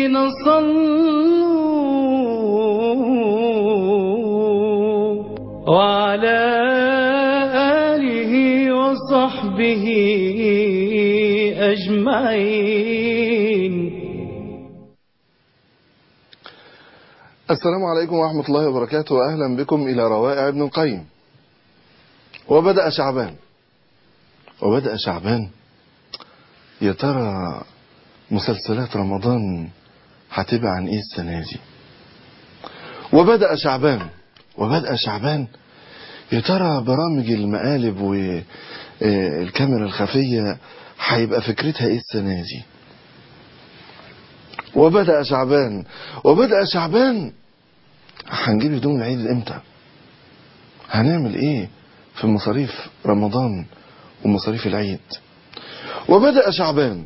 النبينا صلوا وعلى آله وصحبه أجمعين السلام عليكم ورحمة الله وبركاته وأهلا بكم إلى روائع ابن القيم وبدأ شعبان وبدأ شعبان يا ترى مسلسلات رمضان هتبقى عن ايه السنة دي وبدأ شعبان وبدأ شعبان يا ترى برامج المقالب والكاميرا الخفية هيبقى فكرتها ايه السنة دي وبدأ شعبان وبدأ شعبان هنجيب هدوم العيد امتى هنعمل ايه في مصاريف رمضان ومصاريف العيد وبدأ شعبان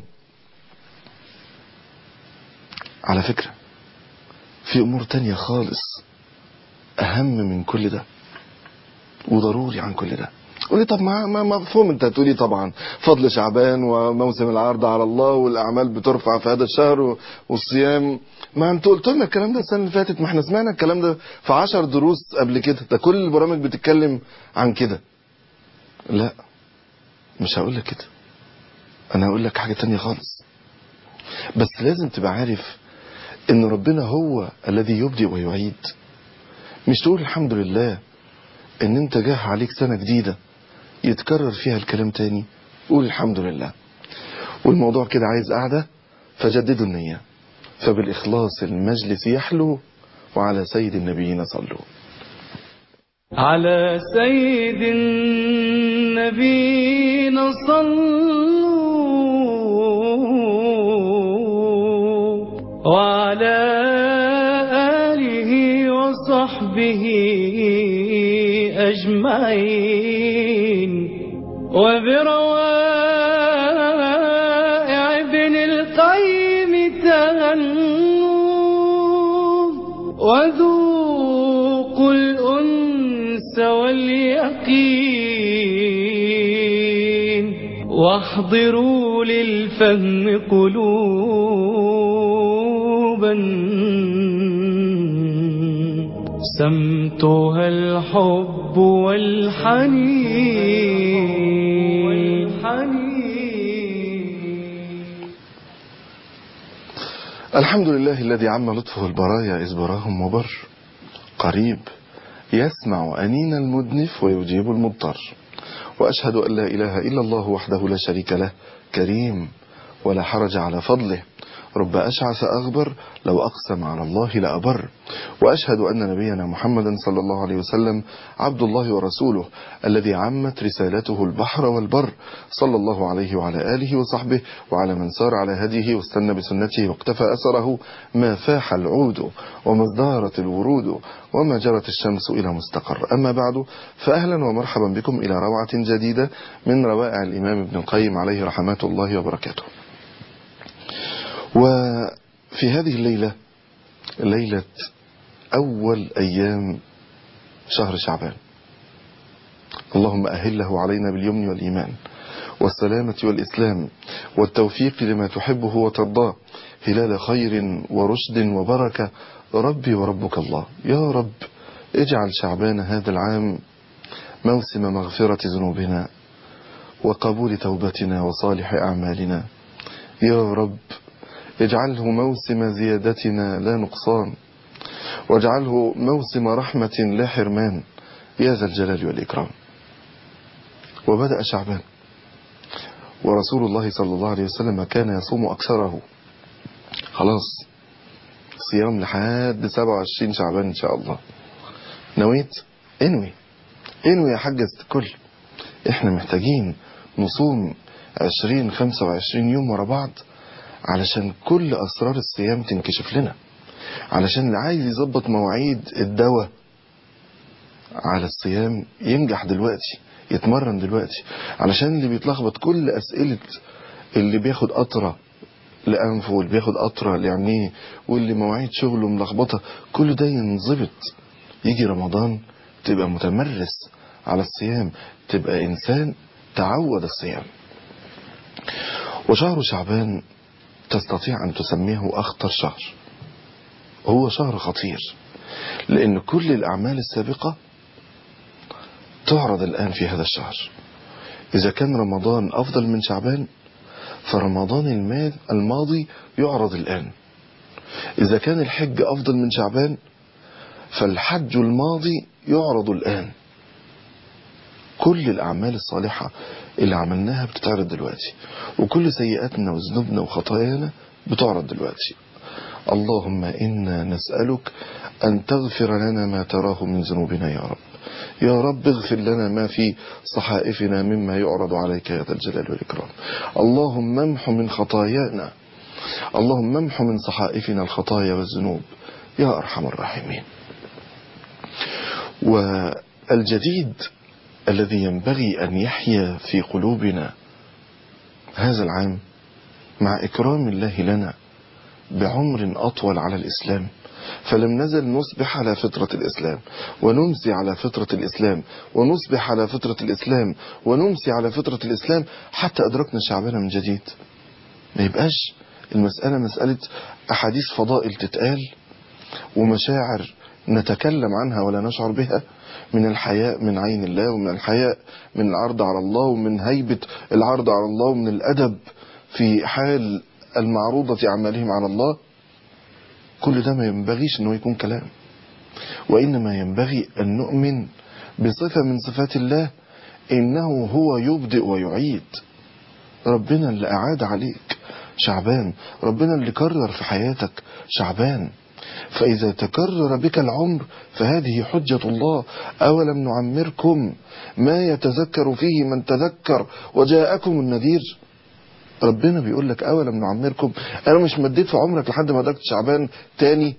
على فكرة في امور تانية خالص اهم من كل ده وضروري عن كل ده قولي طب ما ما مفهوم انت هتقولي طبعا فضل شعبان وموسم العرض على الله والاعمال بترفع في هذا الشهر والصيام ما انتوا قلتوا لنا الكلام ده السنه اللي فاتت ما احنا سمعنا الكلام ده في عشر دروس قبل كده ده كل البرامج بتتكلم عن كده لا مش هقول لك كده انا هقول لك حاجه تانية خالص بس لازم تبقى عارف ان ربنا هو الذي يبدئ ويعيد مش تقول الحمد لله ان انت جاه عليك سنة جديدة يتكرر فيها الكلام تاني قول الحمد لله والموضوع كده عايز قاعدة فجددوا النية فبالإخلاص المجلس يحلو وعلى سيد النبيين صلوا على سيد النبينا صلوا وعلى آله وصحبه أجمعين وبروائع ابن القيم تغنوا وذوقوا الأنس واليقين واحضروا للفهم قلوبا سمتها الحب والحنين الحمد لله الذي عم لطفه البرايا إذ براهم وبر قريب يسمع أنين المدنف ويجيب المضطر وأشهد أن لا إله إلا الله وحده لا شريك له كريم ولا حرج على فضله رب أشعث أغبر لو أقسم على الله لأبر وأشهد أن نبينا محمدا صلى الله عليه وسلم عبد الله ورسوله الذي عمت رسالته البحر والبر صلى الله عليه وعلى آله وصحبه وعلى من سار على هديه واستنى بسنته واقتفى أثره ما فاح العود وما ازدهرت الورود وما جرت الشمس إلى مستقر أما بعد فأهلا ومرحبا بكم إلى روعة جديدة من روائع الإمام ابن القيم عليه رحمات الله وبركاته وفي هذه الليلة ليلة أول أيام شهر شعبان اللهم أهله علينا باليمن والإيمان والسلامة والإسلام والتوفيق لما تحبه وترضاه هلال خير ورشد وبركة ربي وربك الله يا رب اجعل شعبان هذا العام موسم مغفرة ذنوبنا وقبول توبتنا وصالح أعمالنا يا رب اجعله موسم زيادتنا لا نقصان واجعله موسم رحمة لا حرمان يا ذا الجلال والإكرام وبدأ شعبان ورسول الله صلى الله عليه وسلم كان يصوم أكثره خلاص صيام لحد 27 شعبان إن شاء الله نويت انوي انوي يا حاجة الكل احنا محتاجين نصوم 20 25 يوم ورا بعض علشان كل أسرار الصيام تنكشف لنا علشان اللي عايز يظبط مواعيد الدواء على الصيام ينجح دلوقتي يتمرن دلوقتي علشان اللي بيتلخبط كل أسئلة اللي بياخد قطرة لأنفه واللي بياخد قطرة لعينيه واللي مواعيد شغله ملخبطة كل ده ينظبط يجي رمضان تبقى متمرس على الصيام تبقى إنسان تعود الصيام وشهر شعبان تستطيع أن تسميه أخطر شهر هو شهر خطير لأن كل الأعمال السابقة تعرض الآن في هذا الشهر إذا كان رمضان أفضل من شعبان فرمضان الماضي يعرض الآن إذا كان الحج أفضل من شعبان فالحج الماضي يعرض الآن كل الأعمال الصالحة اللي عملناها بتتعرض دلوقتي وكل سيئاتنا وذنوبنا وخطايانا بتعرض دلوقتي اللهم إنا نسألك أن تغفر لنا ما تراه من ذنوبنا يا رب يا رب اغفر لنا ما في صحائفنا مما يعرض عليك يا ذا الجلال والإكرام اللهم امح من خطايانا اللهم امح من صحائفنا الخطايا والذنوب يا أرحم الراحمين والجديد الذي ينبغي أن يحيا في قلوبنا هذا العام مع إكرام الله لنا بعمر أطول على الإسلام فلم نزل نصبح على فطرة الإسلام ونمسي على فطرة الإسلام ونصبح على فطرة الإسلام ونمسي على فطرة الإسلام حتى أدركنا شعبنا من جديد ما يبقاش المسألة مسألة أحاديث فضائل تتقال ومشاعر نتكلم عنها ولا نشعر بها من الحياء من عين الله ومن الحياء من العرض على الله ومن هيبة العرض على الله ومن الأدب في حال المعروضة أعمالهم على الله كل ده ما ينبغيش أنه يكون كلام وإنما ينبغي أن نؤمن بصفة من صفات الله إنه هو يبدئ ويعيد ربنا اللي أعاد عليك شعبان ربنا اللي كرر في حياتك شعبان فإذا تكرر بك العمر فهذه حجة الله أولم نعمركم ما يتذكر فيه من تذكر وجاءكم النذير ربنا بيقول لك أولم نعمركم أنا مش مديت في عمرك لحد ما دركت شعبان تاني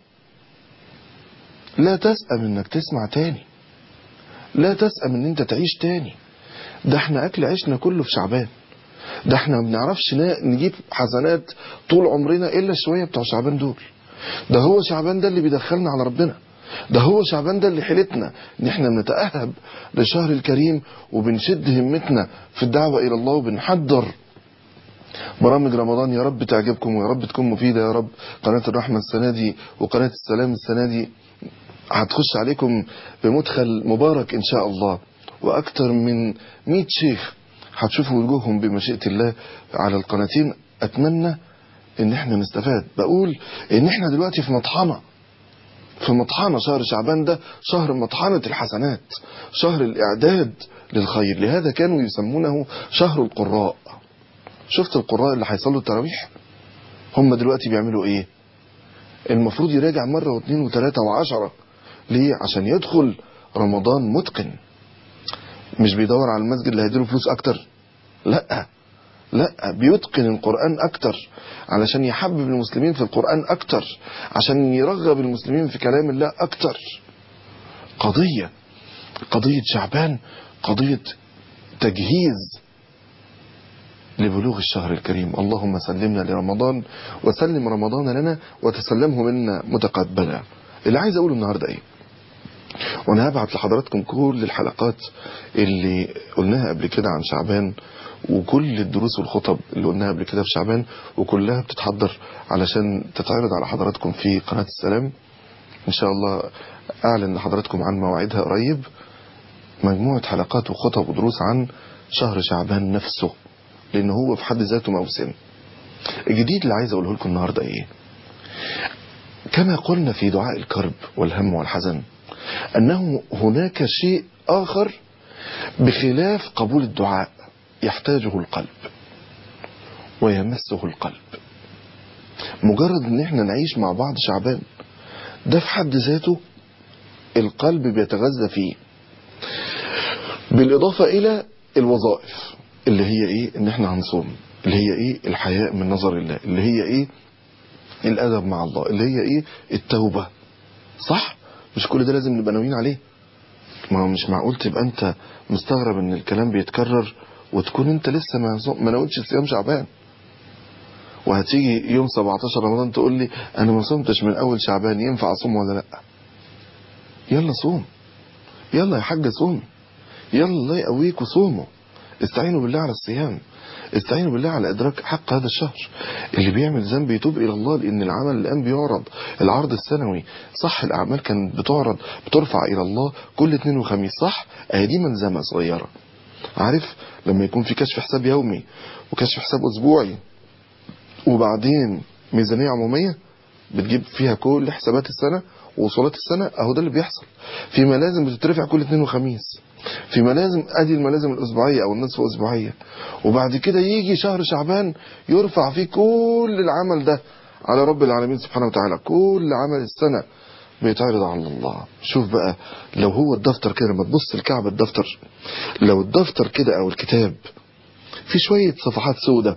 لا تسأم انك تسمع تاني لا تسأم ان انت تعيش تاني ده احنا اكل عيشنا كله في شعبان ده احنا ما بنعرفش نجيب حسنات طول عمرنا الا شوية بتوع شعبان دول ده هو شعبان ده اللي بيدخلنا على ربنا ده هو شعبان ده اللي حيلتنا ان احنا بنتأهب للشهر الكريم وبنشد همتنا في الدعوة الى الله وبنحضر برامج رمضان يا رب تعجبكم ويا رب تكون مفيدة يا رب قناة الرحمة السنة دي وقناة السلام السنة دي هتخش عليكم بمدخل مبارك إن شاء الله وأكثر من 100 شيخ هتشوفوا وجوههم بمشيئة الله على القناتين أتمنى إن احنا نستفاد بقول إن احنا دلوقتي في مطحنة في مطحنة شهر شعبان ده شهر مطحنة الحسنات شهر الإعداد للخير لهذا كانوا يسمونه شهر القراء شفت القراء اللي هيصلوا التراويح هم دلوقتي بيعملوا ايه المفروض يراجع مرة واثنين وثلاثة وعشرة ليه عشان يدخل رمضان متقن مش بيدور على المسجد اللي هيديله فلوس اكتر لا لا بيتقن القرآن اكتر علشان يحبب المسلمين في القرآن اكتر عشان يرغب المسلمين في كلام الله اكتر قضية قضية شعبان قضية تجهيز لبلوغ الشهر الكريم اللهم سلمنا لرمضان وسلم رمضان لنا وتسلمه منا متقبلا اللي عايز اقوله النهاردة ايه وانا هبعت لحضراتكم كل الحلقات اللي قلناها قبل كده عن شعبان وكل الدروس والخطب اللي قلناها قبل كده في شعبان وكلها بتتحضر علشان تتعرض على حضراتكم في قناة السلام ان شاء الله اعلن لحضراتكم عن مواعيدها قريب مجموعة حلقات وخطب ودروس عن شهر شعبان نفسه لان هو في حد ذاته موسم الجديد اللي عايز اقوله لكم النهاردة ايه كما قلنا في دعاء الكرب والهم والحزن انه هناك شيء اخر بخلاف قبول الدعاء يحتاجه القلب ويمسه القلب مجرد ان احنا نعيش مع بعض شعبان ده في حد ذاته القلب بيتغذى فيه بالاضافة الى الوظائف اللي هي ايه ان احنا هنصوم اللي هي ايه الحياء من نظر الله اللي هي ايه الادب مع الله اللي هي ايه التوبة صح مش كل ده لازم نبقى ناويين عليه ما هو مش معقول تبقى انت مستغرب ان الكلام بيتكرر وتكون انت لسه ما ما ناويتش صيام شعبان وهتيجي يوم 17 رمضان تقول لي انا ما صمتش من اول شعبان ينفع اصوم ولا لا يلا صوم يلا يا حاج صوم يلا الله يقويك وصوموا استعينوا بالله على الصيام استعينوا بالله على إدراك حق هذا الشهر اللي بيعمل ذنب يتوب إلى الله لأن العمل الآن بيعرض العرض السنوي صح الأعمال كانت بتعرض بترفع إلى الله كل اثنين وخميس صح أهي دي ملزمة صغيرة عارف لما يكون في كشف حساب يومي وكشف حساب أسبوعي وبعدين ميزانية عمومية بتجيب فيها كل حسابات السنة ووصولات السنة اهو ده اللي بيحصل في ملازم بتترفع كل اثنين وخميس في ملازم ادي الملازم الاسبوعية او النصف اسبوعية وبعد كده يجي شهر شعبان يرفع فيه كل العمل ده على رب العالمين سبحانه وتعالى كل عمل السنة بيتعرض على الله شوف بقى لو هو الدفتر كده لما تبص لكعب الدفتر لو الدفتر كده او الكتاب في شوية صفحات سودة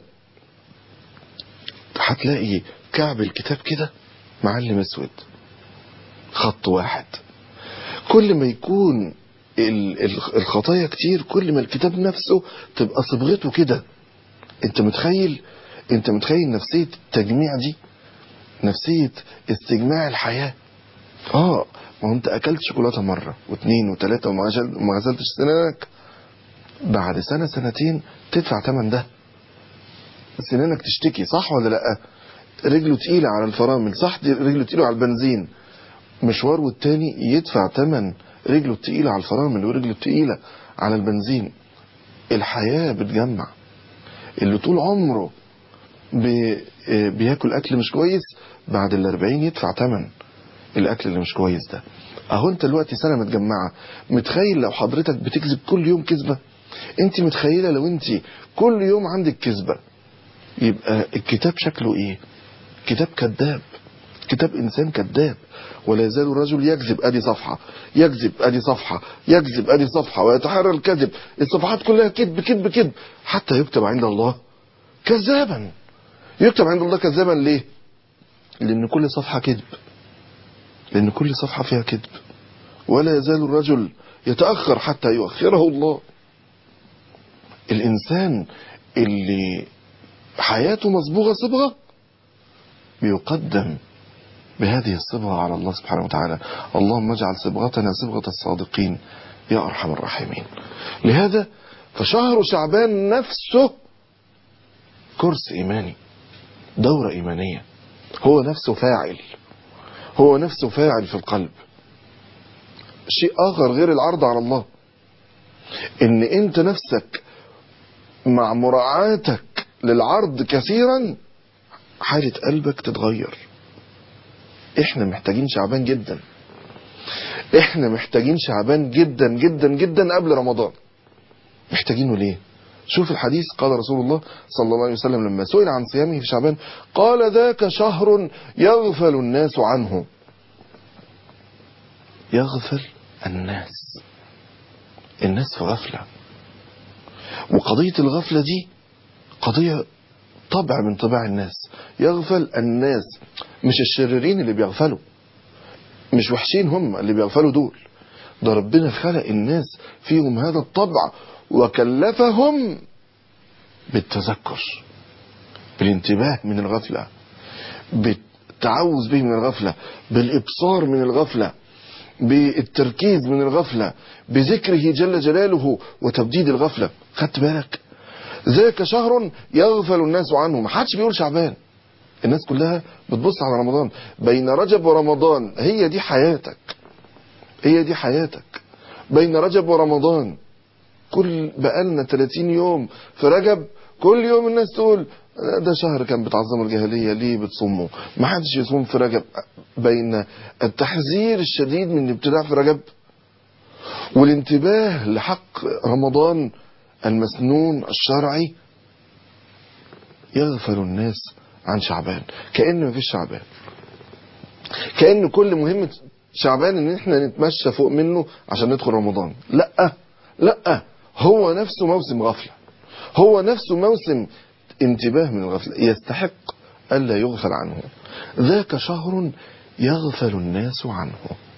هتلاقي كعب الكتاب كده معلم اسود خط واحد كل ما يكون الخطايا كتير كل ما الكتاب نفسه تبقى صبغته كده انت متخيل انت متخيل نفسية التجميع دي نفسية استجماع الحياة اه ما انت اكلت شوكولاتة مرة واثنين وثلاثة وما غسلتش سنانك بعد سنة سنتين تدفع تمن ده سنانك تشتكي صح ولا لا رجله تقيلة على الفرامل صح دي رجله تقيلة على البنزين مشوار والتاني يدفع تمن رجله التقيلة على الفرامل ورجله التقيلة على البنزين الحياة بتجمع اللي طول عمره بي بياكل أكل مش كويس بعد الأربعين يدفع تمن الأكل اللي مش كويس ده أهو أنت دلوقتي سنة متجمعة متخيل لو حضرتك بتكذب كل يوم كذبة أنت متخيلة لو أنت كل يوم عندك كذبة يبقى الكتاب شكله إيه كتاب كذاب كتاب إنسان كذاب ولا يزال الرجل يكذب ادي صفحة يكذب ادي صفحة يكذب ادي صفحة ويتحرى الكذب الصفحات كلها كذب كذب كذب حتى يكتب عند الله كذابا يكتب عند الله كذابا ليه لان كل صفحة كذب لان كل صفحة فيها كذب ولا يزال الرجل يتأخر حتى يؤخره الله الانسان اللي حياته مصبوغة صبغة بيقدم بهذه الصبغة على الله سبحانه وتعالى اللهم اجعل صبغتنا صبغة الصادقين يا أرحم الراحمين لهذا فشهر شعبان نفسه كرس إيماني دورة إيمانية هو نفسه فاعل هو نفسه فاعل في القلب شيء آخر غير العرض على الله إن أنت نفسك مع مراعاتك للعرض كثيرا حالة قلبك تتغير احنا محتاجين شعبان جدا احنا محتاجين شعبان جدا جدا جدا قبل رمضان محتاجينه ليه شوف الحديث قال رسول الله صلى الله عليه وسلم لما سئل عن صيامه في شعبان قال ذاك شهر يغفل الناس عنه يغفل الناس الناس في غفلة وقضية الغفلة دي قضية طبع من طباع الناس يغفل الناس مش الشريرين اللي بيغفلوا مش وحشين هم اللي بيغفلوا دول ده ربنا خلق الناس فيهم هذا الطبع وكلفهم بالتذكر بالانتباه من الغفلة بالتعوذ به من الغفلة بالإبصار من الغفلة بالتركيز من الغفلة بذكره جل جلاله وتبديد الغفلة خدت بالك ذاك شهر يغفل الناس عنه ما حدش بيقول شعبان الناس كلها بتبص على رمضان بين رجب ورمضان هي دي حياتك هي دي حياتك بين رجب ورمضان كل بقالنا 30 يوم في رجب كل يوم الناس تقول ده شهر كان بتعظموا الجاهلية ليه بتصوموا ما حدش يصوم في رجب بين التحذير الشديد من الابتداع في رجب والانتباه لحق رمضان المسنون الشرعي يغفل الناس عن شعبان كأن مفيش شعبان كأن كل مهمة شعبان ان احنا نتمشى فوق منه عشان ندخل رمضان لا لا هو نفسه موسم غفلة هو نفسه موسم انتباه من الغفلة يستحق ألا يغفل عنه ذاك شهر يغفل الناس عنه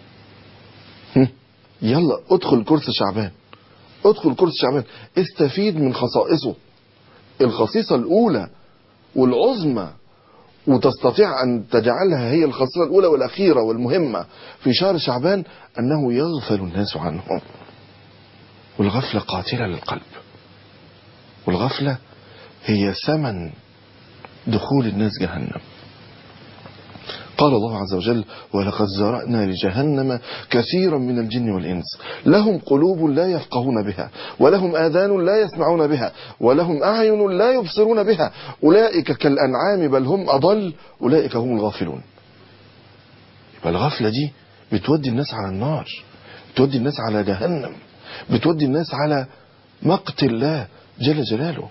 يلا ادخل كرسي شعبان ادخل كرسي شعبان استفيد من خصائصه الخصيصة الأولى والعظمى وتستطيع أن تجعلها هي الخصيصة الأولى والأخيرة والمهمة في شهر شعبان أنه يغفل الناس عنه والغفلة قاتلة للقلب والغفلة هي ثمن دخول الناس جهنم قال الله عز وجل ولقد زرأنا لجهنم كثيرا من الجن والإنس لهم قلوب لا يفقهون بها ولهم آذان لا يسمعون بها ولهم أعين لا يبصرون بها أولئك كالأنعام بل هم أضل أولئك هم الغافلون يبقى الغفلة دي بتودي الناس على النار بتودي الناس على جهنم بتودي الناس على مقت الله جل جلاله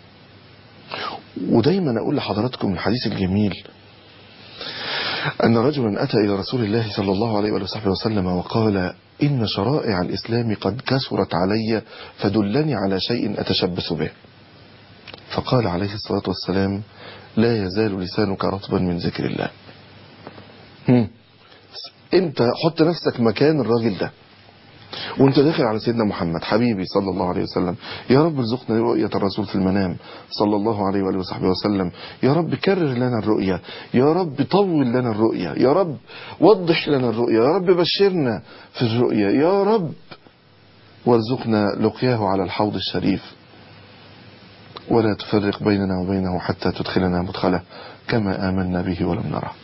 ودايما أقول لحضراتكم الحديث الجميل أن رجلا أتى إلى رسول الله صلى الله عليه وآله وسلم وقال إن شرائع الإسلام قد كثرت علي فدلني على شيء أتشبث به فقال عليه الصلاة والسلام لا يزال لسانك رطبا من ذكر الله هم. انت حط نفسك مكان الراجل ده وانت داخل على سيدنا محمد حبيبي صلى الله عليه وسلم يا رب ارزقنا رؤية الرسول في المنام صلى الله عليه وآله وصحبه وسلم يا رب كرر لنا الرؤية يا رب طول لنا الرؤية يا رب وضح لنا الرؤية يا رب بشرنا في الرؤية يا رب وارزقنا لقياه على الحوض الشريف ولا تفرق بيننا وبينه حتى تدخلنا مدخله كما آمنا به ولم نره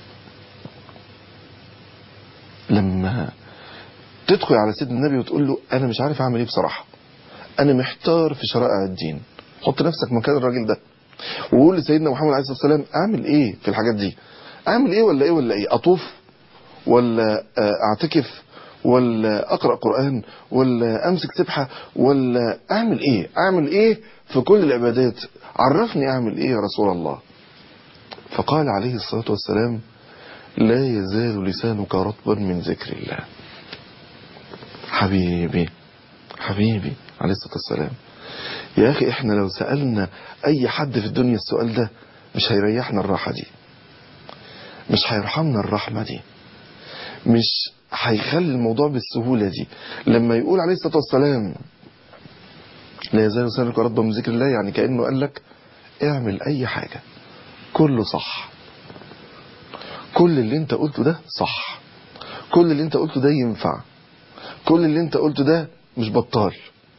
لما تدخل على سيدنا النبي وتقول له انا مش عارف اعمل ايه بصراحه انا محتار في شرائع الدين حط نفسك مكان الراجل ده وقول لسيدنا محمد عليه الصلاه والسلام اعمل ايه في الحاجات دي اعمل ايه ولا ايه ولا ايه اطوف ولا اعتكف ولا اقرا قران ولا امسك سبحه ولا اعمل ايه اعمل ايه في كل العبادات عرفني اعمل ايه يا رسول الله فقال عليه الصلاه والسلام لا يزال لسانك رطبا من ذكر الله حبيبي حبيبي عليه الصلاة والسلام يا أخي إحنا لو سألنا أي حد في الدنيا السؤال ده مش هيريحنا الراحة دي مش هيرحمنا الرحمة دي مش هيخلي الموضوع بالسهولة دي لما يقول عليه الصلاة والسلام لا يزال لسانك رطبا من ذكر الله يعني كأنه قال لك اعمل أي حاجة كله صح كل اللي انت قلته ده صح كل اللي انت قلته ده ينفع كل اللي انت قلته ده مش بطال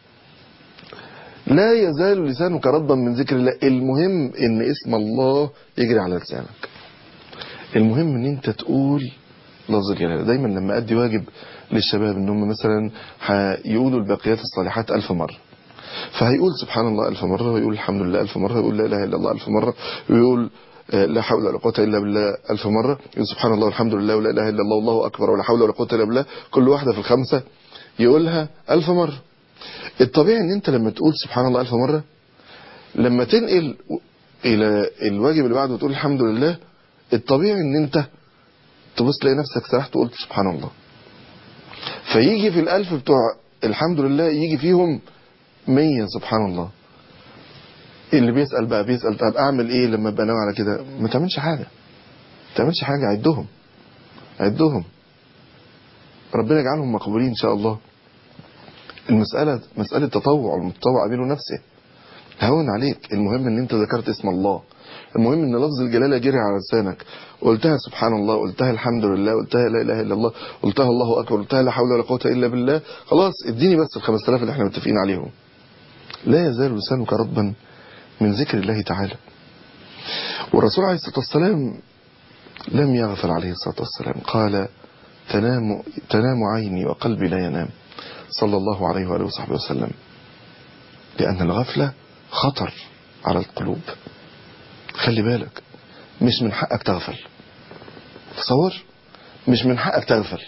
لا يزال لسانك رطبا من ذكر الله المهم ان اسم الله يجري على لسانك المهم ان انت تقول لفظ الجلالة دايما لما ادي واجب للشباب ان هم مثلا هيقولوا الباقيات الصالحات ألف مرة فهيقول سبحان الله ألف مرة ويقول الحمد لله ألف مرة ويقول لا إله إلا الله ألف مرة ويقول لا حول ولا قوة إلا بالله ألف مرة يقول سبحان الله والحمد لله ولا إله إلا الله والله أكبر ولا حول ولا قوة إلا بالله كل واحدة في الخمسة يقولها ألف مرة الطبيعي ان انت لما تقول سبحان الله ألف مرة لما تنقل الى الواجب اللي بعده وتقول الحمد لله الطبيعي ان انت تبص تلاقي نفسك سرحت وقلت سبحان الله فيجي في الألف بتوع الحمد لله يجي فيهم مية سبحان الله اللي بيسأل بقى بيسأل طب أعمل إيه لما أبقى ناوي على كده ما تعملش حاجة ما تعملش حاجة عدهم عدهم ربنا يجعلهم مقبولين إن شاء الله المسألة مسألة تطوع المتطوع أمير نفسه هون عليك المهم ان انت ذكرت اسم الله المهم ان لفظ الجلالة جري على لسانك قلتها سبحان الله قلتها الحمد لله قلتها لا اله الا الله قلتها الله اكبر قلتها لا حول ولا قوة الا بالله خلاص اديني بس ال 5000 اللي احنا متفقين عليهم لا يزال لسانك رطبا من ذكر الله تعالى والرسول عليه الصلاة والسلام لم يغفل عليه الصلاة والسلام قال تنام, تنام عيني وقلبي لا ينام صلى الله عليه وآله وصحبه وسلم لأن الغفلة خطر على القلوب خلي بالك مش من حقك تغفل تصور مش من حقك تغفل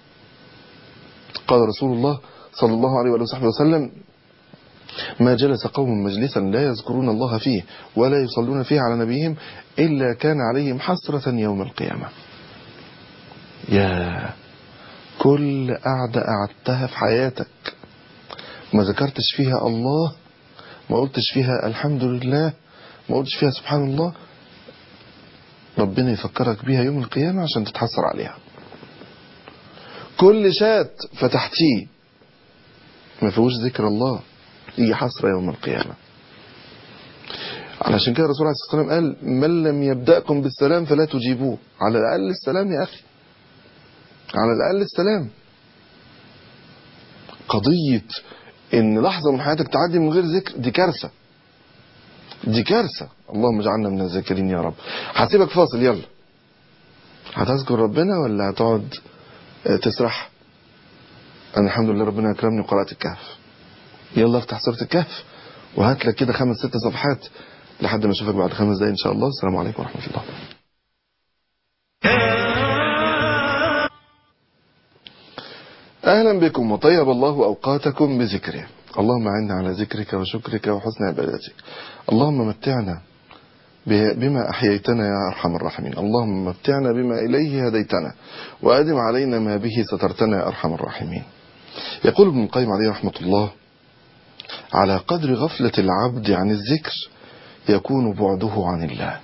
قال رسول الله صلى الله عليه وآله وصحبه وسلم ما جلس قوم مجلسا لا يذكرون الله فيه ولا يصلون فيه على نبيهم إلا كان عليهم حسرة يوم القيامة يا كل قعدة قعدتها في حياتك ما ذكرتش فيها الله ما قلتش فيها الحمد لله ما قلتش فيها سبحان الله ربنا يفكرك بيها يوم القيامة عشان تتحسر عليها كل شات فتحتيه ما فيهوش ذكر الله يجي حسرة يوم القيامة علشان كده الرسول عليه الصلاة والسلام قال من لم يبدأكم بالسلام فلا تجيبوه على الأقل السلام يا أخي على الأقل السلام قضية ان لحظة من حياتك تعدي من غير ذكر دي كارثة دي كارثة اللهم اجعلنا من الذاكرين يا رب هسيبك فاصل يلا هتذكر ربنا ولا هتقعد آه، تسرح انا الحمد لله ربنا اكرمني وقرأت الكهف يلا افتح سورة الكهف وهات لك كده خمس ست صفحات لحد ما اشوفك بعد خمس دقايق ان شاء الله السلام عليكم ورحمة الله أهلا بكم وطيب الله أوقاتكم بذكره اللهم أعنا على ذكرك وشكرك وحسن عبادتك اللهم متعنا ب- بما أحييتنا يا أرحم الراحمين اللهم متعنا بما إليه هديتنا وأدم علينا ما به سترتنا يا أرحم الراحمين يقول ابن القيم عليه رحمة الله على قدر غفلة العبد عن الذكر يكون بعده عن الله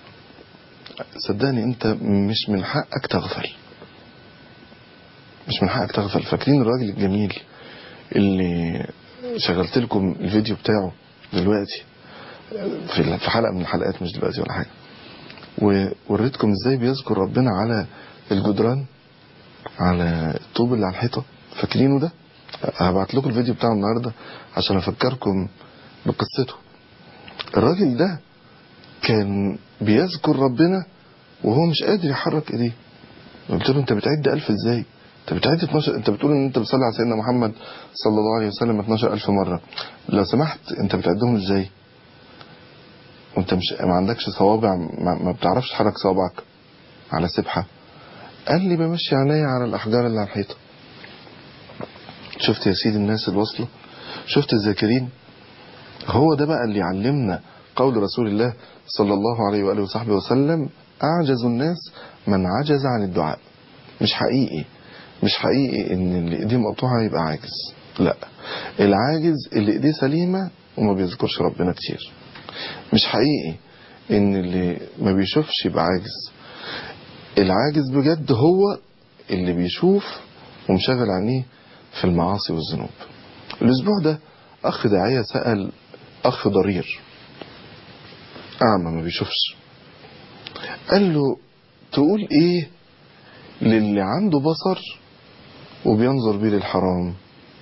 صدقني انت مش من حقك تغفل مش من حقك تغفل فاكرين الراجل الجميل اللي شغلت لكم الفيديو بتاعه دلوقتي في في حلقة من الحلقات مش دلوقتي ولا حاجة ووريتكم ازاي بيذكر ربنا على الجدران على الطوب اللي على الحيطة فاكرينه ده هبعت لكم الفيديو بتاعه النهاردة عشان افكركم بقصته الراجل ده كان بيذكر ربنا وهو مش قادر يحرك ايديه قلت له انت بتعد ألف ازاي انت بتعد 12 انت بتقول ان انت بتصلي على سيدنا محمد صلى الله عليه وسلم 12000 مرة لو سمحت انت بتعدهم ازاي وانت مش ما عندكش صوابع ما, ما بتعرفش تحرك صوابعك على سبحة قال لي بمشي عينيا على الاحجار اللي على الحيطه شفت يا سيدي الناس الواصله شفت الذاكرين هو ده بقى اللي يعلمنا قول رسول الله صلى الله عليه وآله وصحبه وسلم أعجز الناس من عجز عن الدعاء مش حقيقي مش حقيقي ان اللي ايديه مقطوعة يبقى عاجز لا العاجز اللي ايديه سليمة وما بيذكرش ربنا كتير مش حقيقي ان اللي ما بيشوفش يبقى عاجز العاجز بجد هو اللي بيشوف ومشغل عينيه في المعاصي والذنوب الاسبوع ده اخ داعية سأل اخ ضرير اعمى ما بيشوفش قال له تقول ايه للي عنده بصر وبينظر بيه للحرام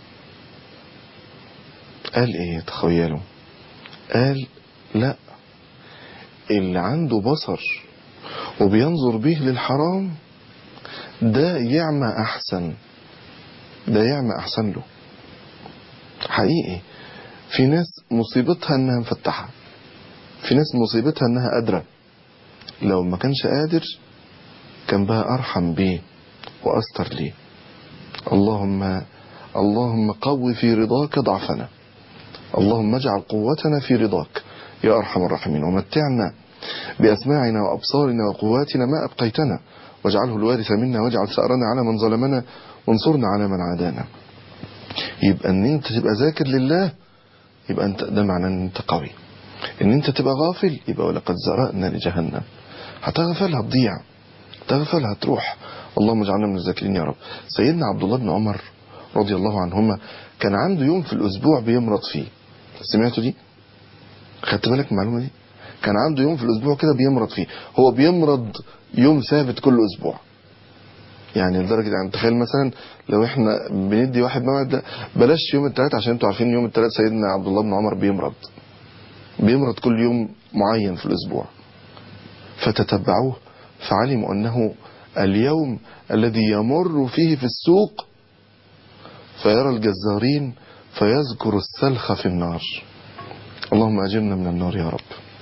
قال ايه تخيلوا قال لا اللي عنده بصر وبينظر بيه للحرام ده يعمى احسن ده يعمى احسن له حقيقي في ناس مصيبتها انها مفتحة في ناس مصيبتها انها قادرة لو ما كانش قادر كان بقى ارحم بيه واستر ليه اللهم اللهم قو في رضاك ضعفنا اللهم اجعل قوتنا في رضاك يا ارحم الراحمين ومتعنا باسماعنا وابصارنا وقواتنا ما ابقيتنا واجعله الوارث منا واجعل ثارنا على من ظلمنا وانصرنا على من عادانا يبقى ان انت تبقى ذاكر لله يبقى انت ده معناه ان انت قوي ان انت تبقى غافل يبقى ولقد زرأنا لجهنم هتغفل هتضيع تغفل هتروح اللهم اجعلنا من الذاكرين يا رب سيدنا عبد الله بن عمر رضي الله عنهما كان عنده يوم في الاسبوع بيمرض فيه سمعتوا دي خدت بالك من المعلومه دي كان عنده يوم في الاسبوع كده بيمرض فيه هو بيمرض يوم ثابت كل اسبوع يعني لدرجة يعني تخيل مثلا لو احنا بندي واحد موعد لا بلاش يوم الثلاث عشان انتوا عارفين يوم الثلاث سيدنا عبد الله بن عمر بيمرض بيمرض كل يوم معين في الاسبوع فتتبعوه فعلموا انه اليوم الذي يمر فيه في السوق فيرى الجزارين فيذكر السلخ في النار اللهم اجرنا من النار يا رب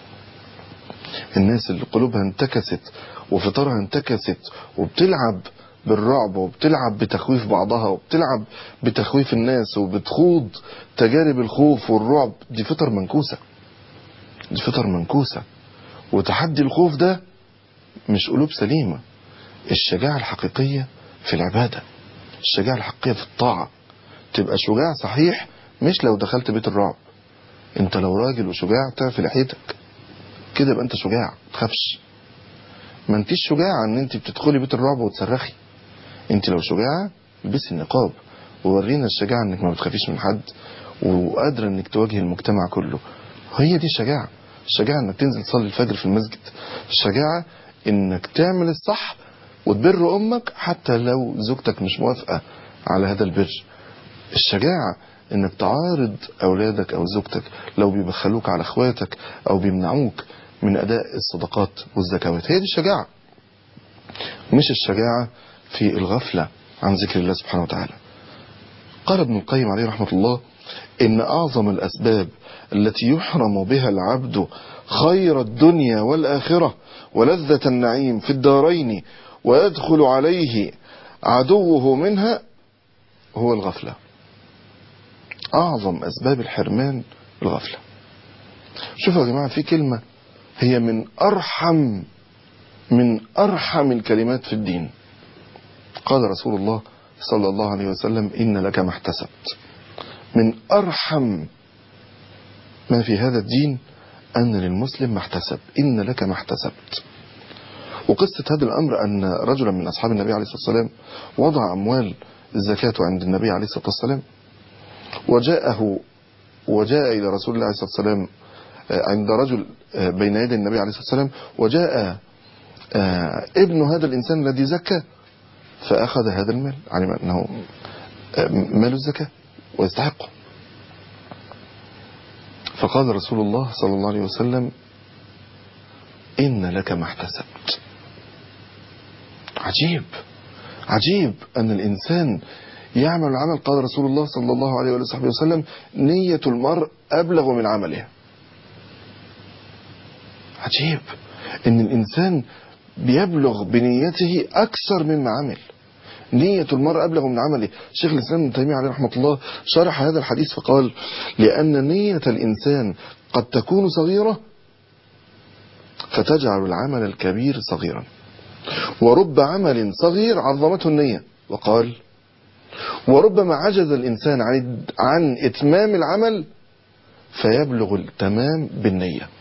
الناس اللي قلوبها انتكست وفطرها انتكست وبتلعب بالرعب وبتلعب بتخويف بعضها وبتلعب بتخويف الناس وبتخوض تجارب الخوف والرعب دي فطر منكوسة دي فطر منكوسة وتحدي الخوف ده مش قلوب سليمة الشجاعة الحقيقية في العبادة الشجاعة الحقيقية في الطاعة تبقى شجاع صحيح مش لو دخلت بيت الرعب انت لو راجل وشجاع تعرف لحيتك كده يبقى انت شجاع تخافش ما انتيش شجاعة ان انت بتدخلي بيت الرعب وتصرخي انت لو شجاعة البسي النقاب وورينا الشجاعة انك ما بتخافيش من حد وقادرة انك تواجهي المجتمع كله هي دي الشجاعة الشجاعة انك تنزل تصلي الفجر في المسجد الشجاعة انك تعمل الصح وتبر امك حتى لو زوجتك مش موافقة على هذا البر الشجاعة انك تعارض اولادك او زوجتك لو بيبخلوك على اخواتك او بيمنعوك من اداء الصدقات والزكوات هي دي الشجاعة مش الشجاعة في الغفلة عن ذكر الله سبحانه وتعالى قال ابن القيم عليه رحمة الله إن أعظم الأسباب التي يحرم بها العبد خير الدنيا والآخرة ولذة النعيم في الدارين ويدخل عليه عدوه منها هو الغفلة أعظم أسباب الحرمان الغفلة شوفوا يا جماعة في كلمة هي من أرحم من أرحم الكلمات في الدين قال رسول الله صلى الله عليه وسلم إن لك ما احتسبت من أرحم ما في هذا الدين أن للمسلم ما احتسب إن لك ما احتسبت وقصة هذا الأمر أن رجلا من أصحاب النبي عليه الصلاة والسلام وضع أموال الزكاة عند النبي عليه الصلاة والسلام وجاءه وجاء إلى رسول الله عليه الصلاة والسلام عند رجل بين يدي النبي عليه الصلاة والسلام وجاء ابن هذا الإنسان الذي زكى فأخذ هذا المال علم أنه مال الزكاة ويستحقه فقال رسول الله صلى الله عليه وسلم إن لك ما احتسبت عجيب عجيب أن الإنسان يعمل العمل قال رسول الله صلى الله عليه وصحبه وسلم نية المرء أبلغ من عمله عجيب أن الإنسان بيبلغ بنيته أكثر مما عمل نية المرء أبلغ من عمله شيخ الإسلام ابن تيمية عليه رحمة الله شرح هذا الحديث فقال لأن نية الإنسان قد تكون صغيرة فتجعل العمل الكبير صغيرا ورب عمل صغير عظمته النية وقال وربما عجز الإنسان عن عن إتمام العمل فيبلغ التمام بالنية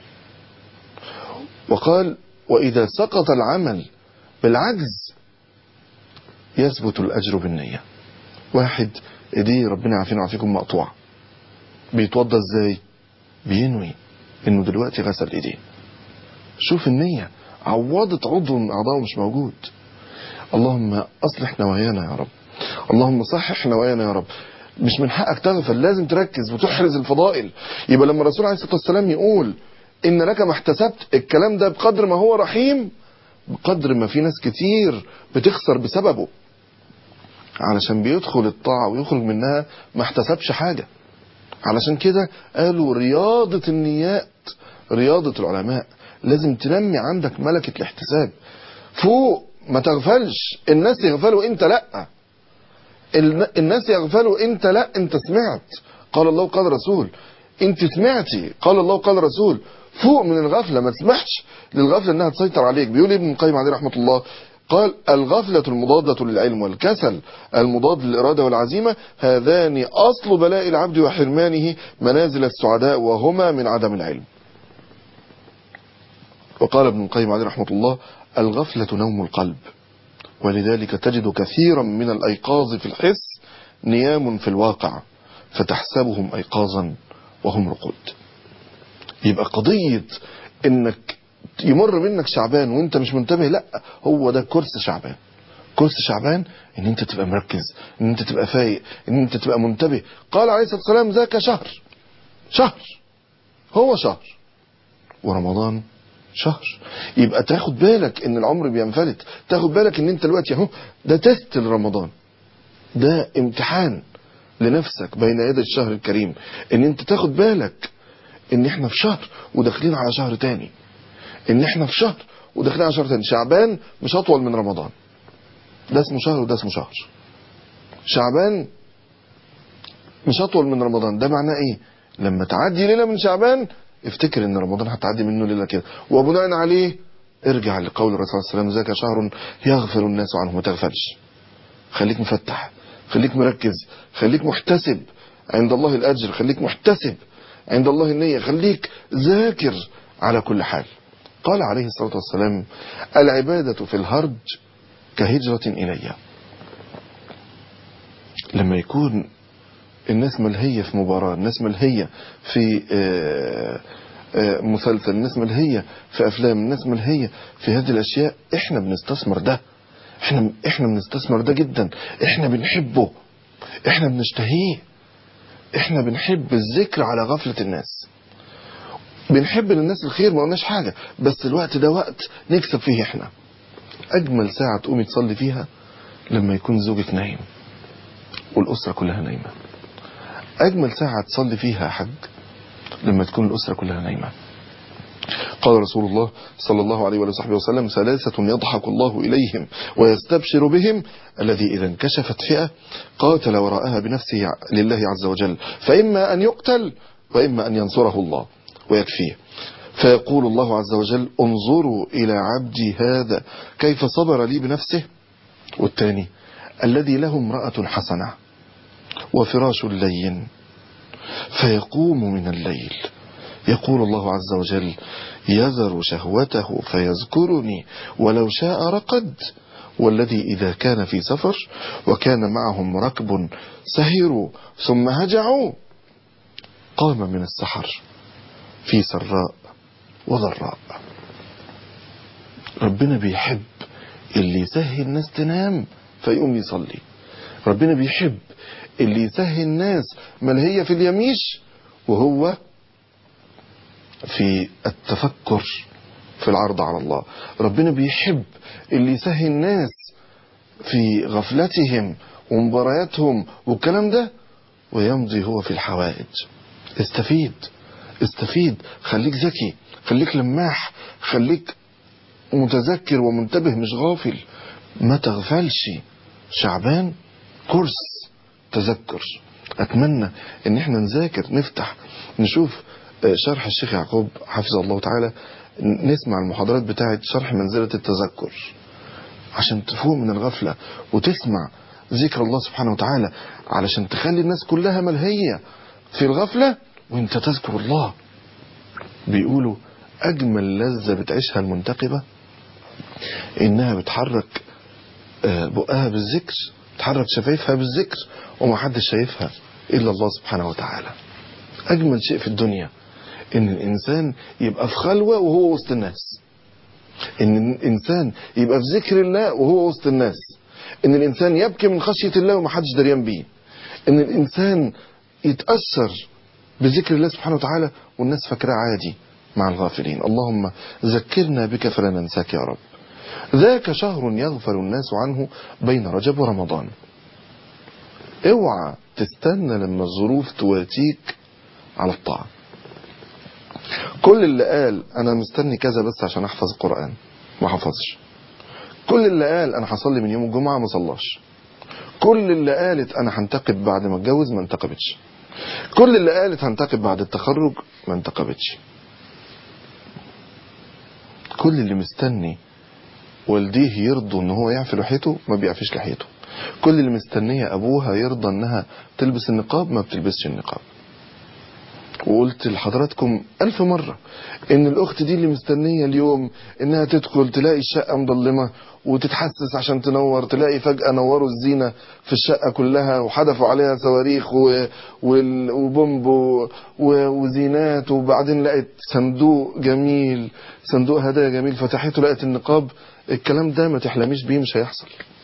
وقال وإذا سقط العمل بالعجز يثبت الأجر بالنية واحد ايديه ربنا يعافينا ويعافيكم مقطوعة بيتوضى ازاي بينوي انه دلوقتي غسل ايديه شوف النية عوضت عضو من اعضائه مش موجود اللهم اصلح نوايانا يا رب اللهم صحح نوايانا يا رب مش من حقك تغفل لازم تركز وتحرز الفضائل يبقى لما الرسول عليه الصلاة والسلام يقول ان لك ما احتسبت الكلام ده بقدر ما هو رحيم بقدر ما في ناس كتير بتخسر بسببه علشان بيدخل الطاعة ويخرج منها ما احتسبش حاجة علشان كده قالوا رياضة النيات رياضة العلماء لازم تنمي عندك ملكة الاحتساب فوق ما تغفلش الناس يغفلوا انت لا الناس يغفلوا انت لا انت سمعت قال الله قال رسول انت سمعتي قال الله قال رسول فوق من الغفلة ما تسمحش للغفلة انها تسيطر عليك بيقول ابن القيم عليه رحمة الله قال الغفلة المضادة للعلم والكسل المضاد للإرادة والعزيمة هذان أصل بلاء العبد وحرمانه منازل السعداء وهما من عدم العلم وقال ابن القيم عليه رحمة الله الغفلة نوم القلب ولذلك تجد كثيرا من الأيقاظ في الحس نيام في الواقع فتحسبهم أيقاظا وهم رقود يبقى قضية انك يمر منك شعبان وانت مش منتبه لا هو ده كرسي شعبان كرسي شعبان ان انت تبقى مركز ان انت تبقى فايق ان انت تبقى منتبه قال عليه الصلاة والسلام ذاك شهر شهر هو شهر ورمضان شهر يبقى تاخد بالك ان العمر بينفلت تاخد بالك ان انت دلوقتي اهو ده تست لرمضان ده امتحان لنفسك بين يدي الشهر الكريم ان انت تاخد بالك ان احنا في شهر وداخلين على شهر تاني ان احنا في شهر وداخلين على شهر تاني شعبان مش اطول من رمضان ده اسمه شهر وده اسمه شهر شعبان مش اطول من رمضان ده معناه ايه لما تعدي ليله من شعبان افتكر ان رمضان هتعدي منه ليله كده وبناء عليه ارجع لقول الرسول صلى الله عليه وسلم ذاك شهر يغفل الناس عنه ما تغفلش خليك مفتح خليك مركز خليك محتسب عند الله الاجر خليك محتسب عند الله النية خليك ذاكر على كل حال قال عليه الصلاة والسلام العبادة في الهرج كهجرة إلي لما يكون الناس ملهية في مباراة الناس ملهية في مسلسل الناس ملهية في أفلام الناس ملهية في هذه الأشياء إحنا بنستثمر ده إحنا, إحنا بنستثمر ده جدا إحنا بنحبه إحنا بنشتهيه احنا بنحب الذكر على غفلة الناس بنحب للناس الخير ما قلناش حاجة بس الوقت ده وقت نكسب فيه احنا اجمل ساعة تقومي تصلي فيها لما يكون زوجك نايم والاسرة كلها نايمة اجمل ساعة تصلي فيها يا حاج لما تكون الاسرة كلها نايمة قال رسول الله صلى الله عليه وصحبه وسلم ثلاثة يضحك الله إليهم ويستبشر بهم الذي إذا انكشفت فئة قاتل وراءها بنفسه لله عز وجل فإما أن يقتل وإما أن ينصره الله ويكفيه فيقول الله عز وجل انظروا إلى عبدي هذا كيف صبر لي بنفسه والثاني الذي له امرأة حسنة وفراش لين فيقوم من الليل يقول الله عز وجل يذر شهوته فيذكرني ولو شاء رقد والذي إذا كان في سفر وكان معهم ركب سهروا ثم هجعوا قام من السحر في سراء وضراء ربنا بيحب اللي يسهي الناس تنام فيقوم يصلي ربنا بيحب اللي يسهي الناس ملهية في اليميش وهو في التفكر في العرض على الله ربنا بيحب اللي يسهي الناس في غفلتهم ومبارياتهم والكلام ده ويمضي هو في الحوائج استفيد استفيد خليك ذكي خليك لماح خليك متذكر ومنتبه مش غافل ما تغفلش شعبان كورس تذكر اتمنى ان احنا نذاكر نفتح نشوف شرح الشيخ يعقوب حفظه الله تعالى نسمع المحاضرات بتاعه شرح منزلة التذكر عشان تفوق من الغفلة وتسمع ذكر الله سبحانه وتعالى علشان تخلي الناس كلها ملهية في الغفلة وانت تذكر الله بيقولوا اجمل لذة بتعيشها المنتقبة انها بتحرك بقها بالذكر تحرك شفايفها بالذكر وما حدش شايفها الا الله سبحانه وتعالى اجمل شيء في الدنيا ان الانسان يبقى في خلوة وهو وسط الناس ان الانسان يبقى في ذكر الله وهو وسط الناس ان الانسان يبكي من خشية الله وما حدش دريان بيه ان الانسان يتأثر بذكر الله سبحانه وتعالى والناس فاكراه عادي مع الغافلين اللهم ذكرنا بك فلا ننساك يا رب ذاك شهر يغفل الناس عنه بين رجب ورمضان اوعى تستنى لما الظروف تواتيك على الطاعة كل اللي قال انا مستني كذا بس عشان احفظ القرآن ما حفظش كل اللي قال انا هصلي من يوم الجمعة ما صلاش كل اللي قالت انا هنتقب بعد ما اتجوز ما انتقبتش كل اللي قالت هنتقب بعد التخرج ما انتقبتش كل اللي مستني والديه يرضوا ان هو يعفي لحيته ما بيعفيش لحيته كل اللي مستنية ابوها يرضى انها تلبس النقاب ما بتلبسش النقاب وقلت لحضراتكم ألف مرة إن الأخت دي اللي مستنية اليوم إنها تدخل تلاقي الشقة مظلمة وتتحسس عشان تنور تلاقي فجأة نوروا الزينة في الشقة كلها وحدفوا عليها صواريخ و... وال... وبومب و... وزينات وبعدين لقت صندوق جميل صندوق هدايا جميل فتحته لقت النقاب الكلام ده ما تحلميش بيه مش هيحصل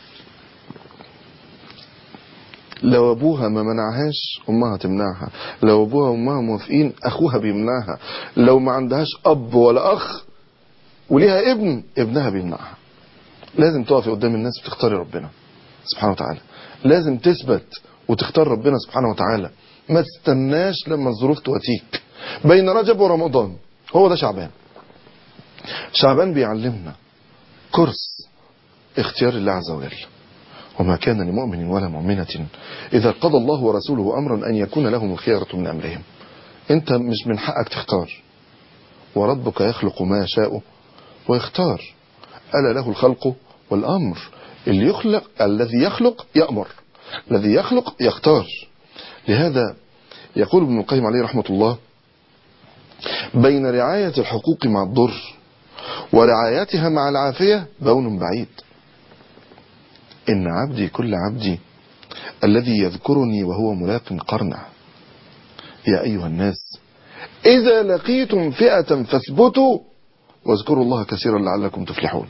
لو ابوها ما منعهاش امها تمنعها لو ابوها وامها موافقين اخوها بيمنعها لو ما عندهاش اب ولا اخ وليها ابن ابنها بيمنعها لازم تقفي قدام الناس وتختاري ربنا سبحانه وتعالى لازم تثبت وتختار ربنا سبحانه وتعالى ما تستناش لما الظروف تواتيك بين رجب ورمضان هو ده شعبان شعبان بيعلمنا كورس اختيار الله عز وجل وما كان لمؤمن ولا مؤمنة إذا قضى الله ورسوله أمرا أن يكون لهم الخيرة من أمرهم أنت مش من حقك تختار وربك يخلق ما يشاء ويختار ألا له الخلق والأمر اللي يخلق الذي يخلق يأمر الذي يخلق يختار لهذا يقول ابن القيم عليه رحمة الله بين رعاية الحقوق مع الضر ورعايتها مع العافية بون بعيد إن عبدي كل عبدي الذي يذكرني وهو ملاق قرنع يا أيها الناس إذا لقيتم فئة فاثبتوا واذكروا الله كثيرا لعلكم تفلحون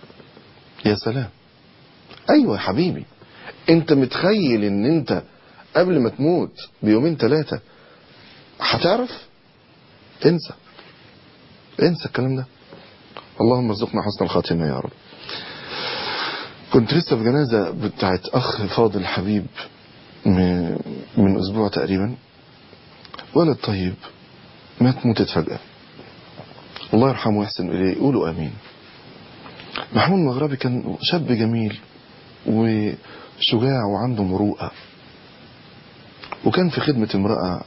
يا سلام أيوة يا حبيبي أنت متخيل أن أنت قبل ما تموت بيومين ثلاثة هتعرف انسى انسى الكلام ده اللهم ارزقنا حسن الخاتمة يا رب كنت لسه في جنازة بتاعت أخ فاضل حبيب من, من أسبوع تقريبا ولد طيب مات موتة فجأة الله يرحمه ويحسن إليه قولوا آمين محمود المغربي كان شاب جميل وشجاع وعنده مروءة وكان في خدمة امرأة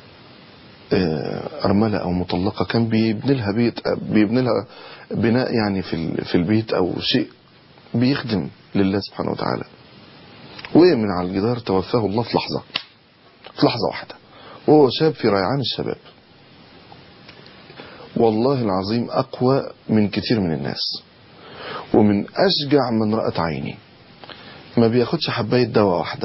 أرملة أو مطلقة كان بيبني لها بيت بيبني لها بناء يعني في في البيت أو شيء بيخدم لله سبحانه وتعالى وقع من على الجدار توفاه الله في لحظة في لحظة واحدة وهو شاب في ريعان الشباب والله العظيم أقوى من كتير من الناس ومن أشجع من رأت عيني ما بياخدش حباية دواء واحدة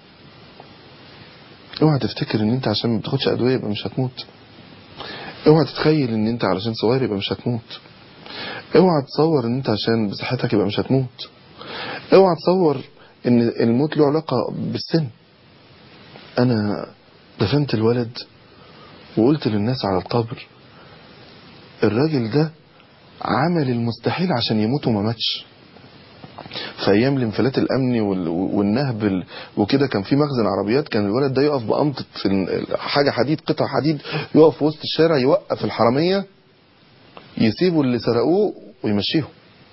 اوعى تفتكر ان انت عشان ما بتاخدش ادويه يبقى مش هتموت اوعى تتخيل ان انت علشان صغير يبقى مش هتموت اوعى تصور ان انت عشان بصحتك يبقى مش هتموت اوعى تصور ان الموت له علاقه بالسن انا دفنت الولد وقلت للناس على القبر الراجل ده عمل المستحيل عشان يموت وما ماتش في ايام الانفلات الامني والنهب وكده كان في مخزن عربيات كان الولد ده يقف بقمطة حاجة حديد قطع حديد يقف في وسط الشارع يوقف الحرامية يسيبوا اللي سرقوه ويمشيهم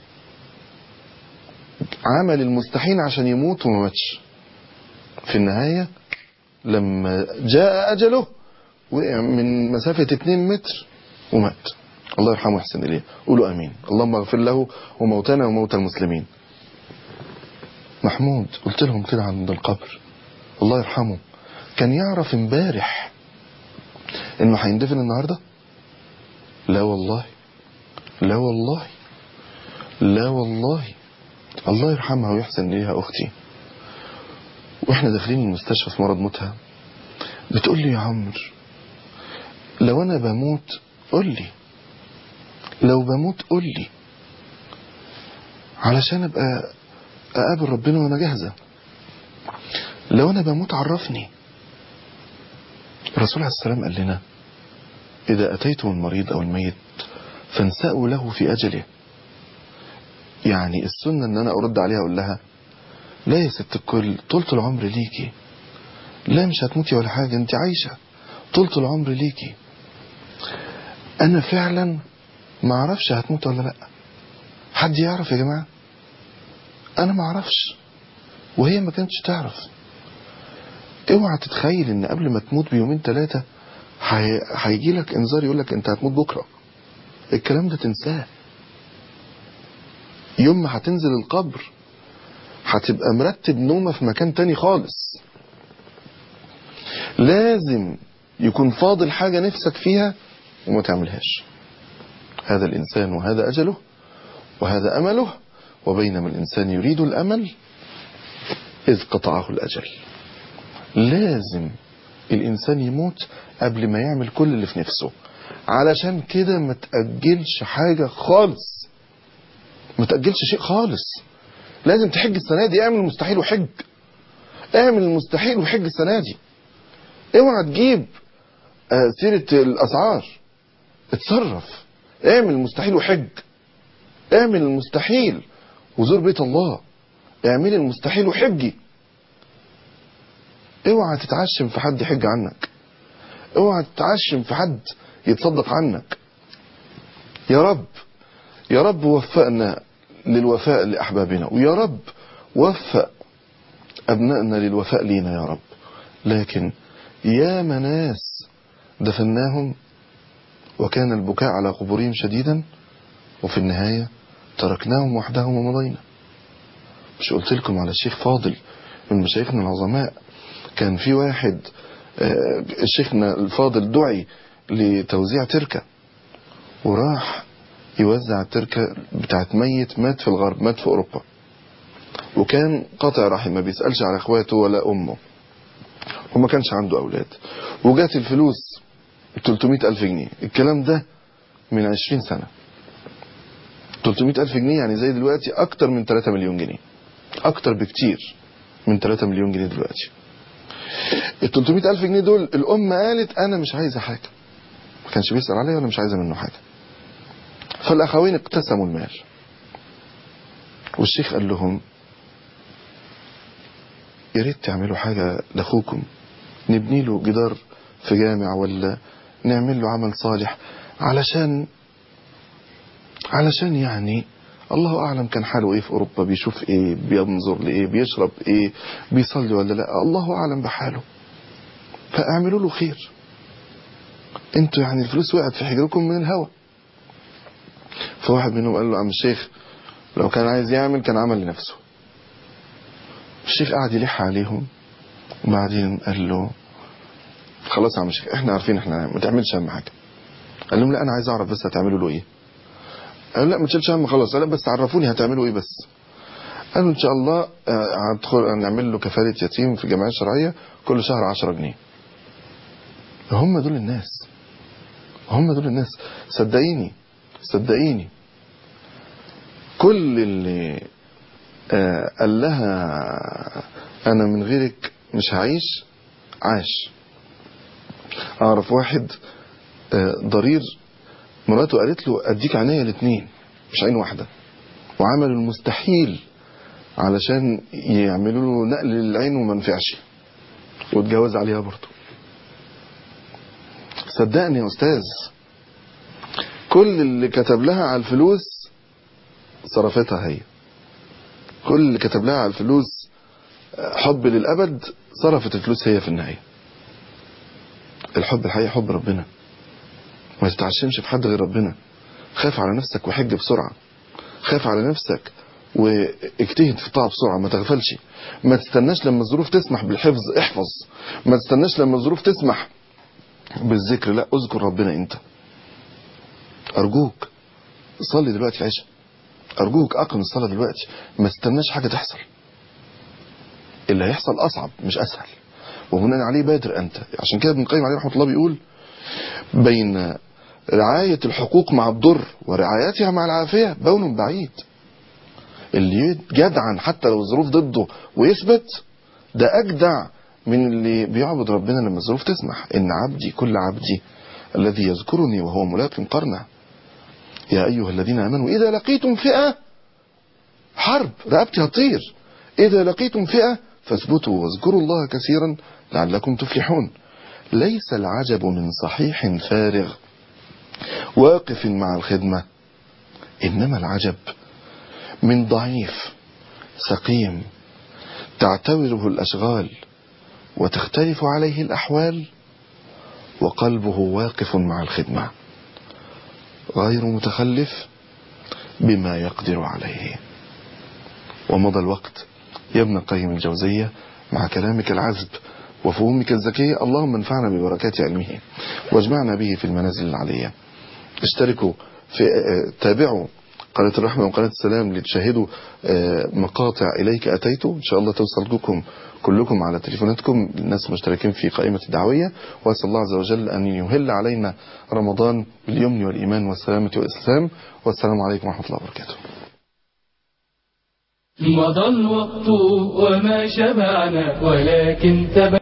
عمل المستحيل عشان يموت وما ماتش في النهاية لما جاء أجله وقع من مسافة 2 متر ومات الله يرحمه ويحسن إليه قولوا أمين اللهم اغفر له وموتنا وموتى المسلمين محمود قلت لهم كده عند القبر الله يرحمه كان يعرف امبارح انه هيندفن النهارده لا والله لا والله لا والله الله يرحمها ويحسن اليها اختي واحنا داخلين المستشفى في مرض موتها بتقول لي يا عمرو لو انا بموت قول لي لو بموت قول لي علشان ابقى اقابل ربنا وانا جاهزه لو انا بموت عرفني الرسول عليه السلام قال لنا اذا اتيتم المريض او الميت فانسأوا له في اجله يعني السنه ان انا ارد عليها اقول لها لا يا ست الكل طولة العمر ليكي لا مش هتموتي ولا حاجه انت عايشه طولة العمر ليكي انا فعلا ما اعرفش هتموت ولا لا حد يعرف يا جماعه انا ما اعرفش وهي ما كانتش تعرف اوعى تتخيل ان قبل ما تموت بيومين ثلاثة هيجي لك انذار يقول لك انت هتموت بكرة الكلام ده تنساه يوم ما هتنزل القبر هتبقى مرتب نومة في مكان تاني خالص لازم يكون فاضل حاجة نفسك فيها وما تعملهاش هذا الإنسان وهذا أجله وهذا أمله وبينما الإنسان يريد الأمل إذ قطعه الأجل لازم الإنسان يموت قبل ما يعمل كل اللي في نفسه علشان كده ما تأجلش حاجة خالص ما تأجلش شيء خالص لازم تحج السنة دي اعمل المستحيل وحج اعمل المستحيل وحج السنة دي اوعى تجيب آه سيرة الأسعار اتصرف اعمل المستحيل وحج اعمل المستحيل وزور بيت الله اعمل المستحيل وحجي اوعى تتعشم في حد يحج عنك اوعى تتعشم في حد يتصدق عنك يا رب يا رب وفقنا للوفاء لأحبابنا ويا رب وفق أبنائنا للوفاء لينا يا رب لكن يا مناس دفناهم وكان البكاء على قبورهم شديدا وفي النهاية تركناهم وحدهم ومضينا مش قلت لكم على الشيخ فاضل من مشايخنا العظماء كان في واحد شيخنا الفاضل دعي لتوزيع تركة وراح يوزع التركة بتاعت ميت مات في الغرب مات في أوروبا وكان قاطع رحم ما بيسألش على اخواته ولا أمه وما كانش عنده أولاد وجات الفلوس 300 ألف جنيه الكلام ده من 20 سنة 300 ألف جنيه يعني زي دلوقتي أكتر من 3 مليون جنيه أكتر بكتير من 3 مليون جنيه دلوقتي ال 300 ألف جنيه دول الأم قالت أنا مش عايزة حاجة ما كانش بيسأل عليها ولا مش عايزة منه حاجة فالأخوين اقتسموا المال والشيخ قال لهم يا ريت تعملوا حاجة لأخوكم نبني له جدار في جامع ولا نعمل له عمل صالح علشان علشان يعني الله أعلم كان حاله إيه في أوروبا بيشوف إيه بينظر لإيه بيشرب إيه بيصلي ولا لا الله أعلم بحاله فاعملوا له خير انتوا يعني الفلوس وقعت في حجركم من الهوى فواحد منهم قال له عم الشيخ لو كان عايز يعمل كان عمل لنفسه الشيخ قعد يلح عليهم وبعدين قال له خلاص يا عم الشيخ احنا عارفين احنا ما تعملش اهم حاجه قال لهم لا انا عايز اعرف بس هتعملوا له ايه قال لا ما تشيلش هم خلاص قال لا بس عرفوني هتعملوا ايه بس قالوا ان شاء الله آه، هندخل نعمل له كفاله يتيم في جمعيه شرعيه كل شهر 10 جنيه هم دول الناس هم دول الناس صدقيني صدقيني كل اللي آه، قال لها انا من غيرك مش هعيش عاش اعرف واحد آه، ضرير مراته قالت له اديك عينيا الاثنين مش عين واحده وعملوا المستحيل علشان يعملوا له نقل للعين وما نفعش واتجوز عليها برضه صدقني يا استاذ كل اللي كتب لها على الفلوس صرفتها هي كل اللي كتب لها على الفلوس حب للابد صرفت الفلوس هي في النهايه الحب الحقيقي حب ربنا ما تتعشمش في حد غير ربنا خاف على نفسك وحج بسرعه خاف على نفسك واجتهد في الطاعه بسرعه ما تغفلش ما تستناش لما الظروف تسمح بالحفظ احفظ ما تستناش لما الظروف تسمح بالذكر لا اذكر ربنا انت ارجوك صلي دلوقتي العشاء ارجوك اقم الصلاه دلوقتي ما تستناش حاجه تحصل اللي هيحصل اصعب مش اسهل وبناء عليه بادر انت عشان كده ابن القيم عليه رحمه الله بيقول بين رعايه الحقوق مع الضر ورعايتها مع العافيه بون بعيد اللي جدعا حتى لو الظروف ضده ويثبت ده اجدع من اللي بيعبد ربنا لما الظروف تسمح ان عبدي كل عبدي الذي يذكرني وهو ملاق قرنه يا ايها الذين امنوا اذا لقيتم فئه حرب رقبتي هتطير اذا لقيتم فئه فاثبتوا واذكروا الله كثيرا لعلكم تفلحون ليس العجب من صحيح فارغ واقف مع الخدمه انما العجب من ضعيف سقيم تعتوره الاشغال وتختلف عليه الأحوال وقلبه واقف مع الخدمة غير متخلف بما يقدر عليه ومضى الوقت يا ابن القيم الجوزية مع كلامك العذب وفهومك الذكية اللهم انفعنا ببركات علمه واجمعنا به في المنازل العلية اشتركوا في تابعوا قناة الرحمة وقناة السلام لتشاهدوا مقاطع إليك أتيت إن شاء الله توصل لكم كلكم على تليفوناتكم الناس مشتركين في قائمة الدعوية وأسأل الله عز وجل أن يهل علينا رمضان باليمن والإيمان والسلامة والإسلام والسلام عليكم ورحمة الله وبركاته مضى الوقت وما شبعنا ولكن تبع